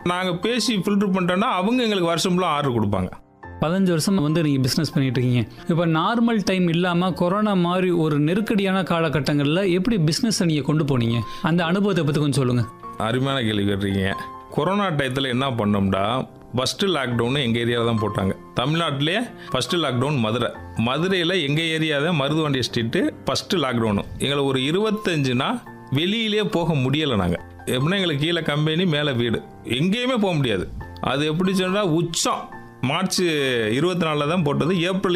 நாங்கள் பேசி ஃபில்டர் பண்ணிட்டோன்னா அவங்க எங்களுக்கு வருஷம் ஃபுல்லாக ஆர்டர் கொடுப்பாங்க பதினஞ்சு வருஷம் வந்து நீங்கள் பிஸ்னஸ் பண்ணிட்டு இருக்கீங்க இப்போ நார்மல் டைம் இல்லாமல் கொரோனா மாதிரி ஒரு நெருக்கடியான காலகட்டங்களில் எப்படி பிஸ்னஸை நீங்கள் கொண்டு போனீங்க அந்த அனுபவத்தை பற்றி கொஞ்சம் சொல்லுங்கள் அருமையான கேள்வி கேட்டிருக்கீங்க கொரோனா டயத்தில் என்ன பண்ணோம்னா ஃபஸ்ட்டு லாக்டவுன் எங்கள் ஏரியாவில் தான் போட்டாங்க தமிழ்நாட்டிலே ஃபஸ்ட்டு லாக்டவுன் மதுரை மதுரையில் எங்கள் ஏரியா தான் மருதுவாண்டி ஸ்ட்ரீட்டு ஃபஸ்ட்டு லாக்டவுனு எங்களை ஒரு இருபத்தஞ்சுனா வெளியிலே போக முடியலை நாங்கள் எப்படின்னா எங்களுக்கு கீழே கம்பெனி மேலே வீடு எங்கேயுமே போக முடியாது அது எப்படி சொன்னால் உச்சம் மார்ச் இருபத்தி நாலில் தான் போட்டது ஏப்ரல்